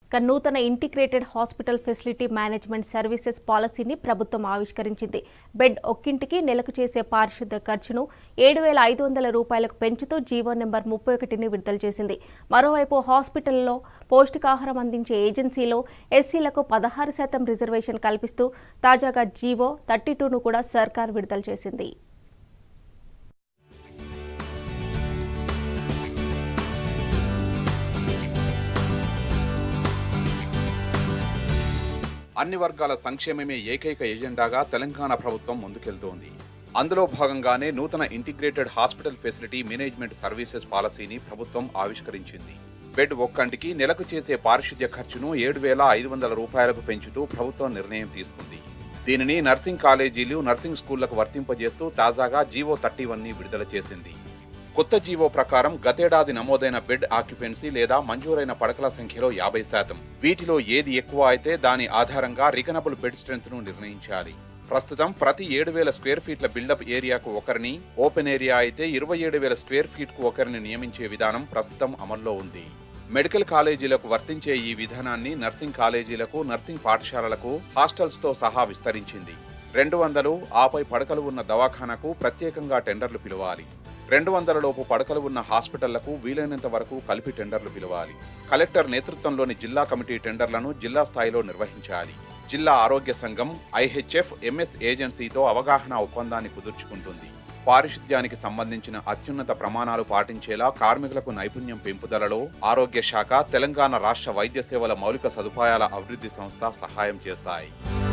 ఇక నూతన integrated hospital facility management services పాలసీని ప్రభుత్వం ఆవిష్కరించింది బెడ్ ఒక్కింటికి నెలకు చేసే పారిశుద్ధ ఖర్చును ఏడు వేల ఐదు వందల రూపాయలకు పెంచుతూ జీవో నెంబర్ ముప్పై ఒకటిని విడుదల చేసింది మరోవైపు హాస్పిటల్లో పౌష్టికాహారం అందించే ఏజెన్సీలో ఎస్సీలకు పదహారు శాతం రిజర్వేషన్ కల్పిస్తూ తాజాగా జీవో థర్టీ టూను కూడా సర్కార్ విడుదల చేసింది అన్ని వర్గాల సంక్షేమమే ఏకైక ఎజెండాగా తెలంగాణ ప్రభుత్వం ముందుకెళ్తోంది అందులో భాగంగానే నూతన integrated hospital facility management services పాలసీని ప్రభుత్వం ఆవిష్కరించింది బెడ్ ఒక్కంటికి నెలకు చేసే పారిశుద్ధ్య ఖర్చును ఏడు వేల ఐదు వందల రూపాయలకు పెంచుతూ ప్రభుత్వం నిర్ణయం తీసుకుంది దీనిని నర్సింగ్ కాలేజీలు నర్సింగ్ స్కూళ్లకు వర్తింపజేస్తూ తాజాగా జీవో థర్టీ వన్ ని విడుదల చేసింది కొత్త జీవో ప్రకారం గతేడాది నమోదైన బెడ్ ఆక్యుపెన్సీ లేదా మంజూరైన పడకల సంఖ్యలో యాభై శాతం వీటిలో ఏది ఎక్కువ అయితే దాని ఆధారంగా రికనబుల్ బెడ్ స్ట్రెంత్ ను నిర్ణయించాలి ప్రస్తుతం ప్రతి ఏడు వేల స్క్వేర్ ఫీట్ల బిల్డప్ ఏరియాకు ఒకరిని ఓపెన్ ఏరియా అయితే ఇరవై ఏడు వేల స్క్వేర్ ఫీట్ కు ఒకరిని నియమించే విధానం ప్రస్తుతం అమల్లో ఉంది మెడికల్ కాలేజీలకు వర్తించే ఈ విధానాన్ని నర్సింగ్ కాలేజీలకు నర్సింగ్ పాఠశాలలకు హాస్టల్స్ తో సహా విస్తరించింది రెండు వందలు ఆపై పడకలు ఉన్న దవాఖానకు ప్రత్యేకంగా టెండర్లు పిలవాలి రెండు వందల లోపు పడకలు ఉన్న హాస్పిటళ్లకు వీలైనంత వరకు కలిపి టెండర్లు పిలవాలి కలెక్టర్ నేతృత్వంలోని జిల్లా కమిటీ టెండర్లను జిల్లా స్థాయిలో నిర్వహించాలి జిల్లా ఆరోగ్య సంఘం ఐహెచ్ఎఫ్ ఎంఎస్ ఏజెన్సీతో అవగాహన ఒప్పందాన్ని కుదుర్చుకుంటుంది పారిశుద్ధ్యానికి సంబంధించిన అత్యున్నత ప్రమాణాలు పాటించేలా కార్మికులకు నైపుణ్యం పెంపుదలలో ఆరోగ్య శాఖ తెలంగాణ రాష్ట్ర వైద్య సేవల మౌలిక సదుపాయాల అభివృద్ధి సంస్థ సహాయం చేస్తాయి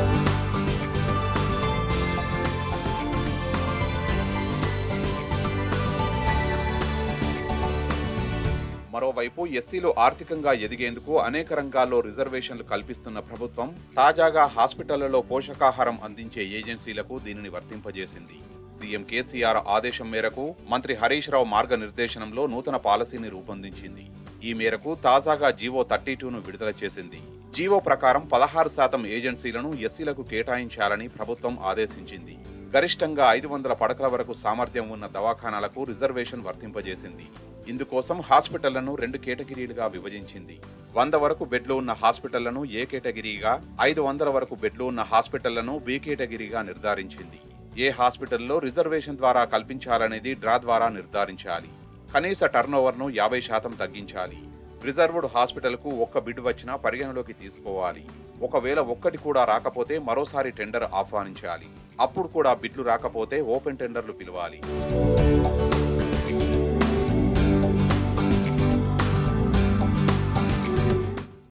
మరోవైపు ఎస్సీలు ఆర్థికంగా ఎదిగేందుకు అనేక రంగాల్లో రిజర్వేషన్లు కల్పిస్తున్న ప్రభుత్వం తాజాగా హాస్పిటళ్లలో పోషకాహారం అందించే ఏజెన్సీలకు దీనిని వర్తింపజేసింది సీఎం కేసీఆర్ ఆదేశం మేరకు మంత్రి హరీష్ రావు మార్గనిర్దేశనంలో నూతన పాలసీని రూపొందించింది ఈ మేరకు తాజాగా జీవో థర్టీ టూను విడుదల చేసింది జీవో ప్రకారం పదహారు శాతం ఏజెన్సీలను ఎస్సీలకు కేటాయించాలని ప్రభుత్వం ఆదేశించింది గరిష్టంగా ఐదు వందల పడకల వరకు సామర్థ్యం ఉన్న దవాఖానాలకు రిజర్వేషన్ వర్తింపజేసింది ఇందుకోసం హాస్పిటళ్లను రెండు కేటగిరీలుగా విభజించింది వంద వరకు బెడ్లు ఉన్న హాస్పిటళ్లను ఏ కేటగిరీగా ఐదు వందల వరకు బెడ్లు ఉన్న హాస్పిటళ్లను బి కేటగిరీగా నిర్ధారించింది ఏ హాస్పిటల్లో రిజర్వేషన్ ద్వారా కల్పించాలనేది డ్రా ద్వారా నిర్ధారించాలి కనీస టర్నోవర్ను యాభై శాతం తగ్గించాలి రిజర్వ్డ్ హాస్పిటల్కు ఒక్క బిడ్ వచ్చినా పరిగణలోకి తీసుకోవాలి ఒకవేళ ఒక్కటి కూడా రాకపోతే మరోసారి టెండర్ ఆహ్వానించాలి అప్పుడు కూడా బిడ్లు రాకపోతే ఓపెన్ టెండర్లు పిలవాలి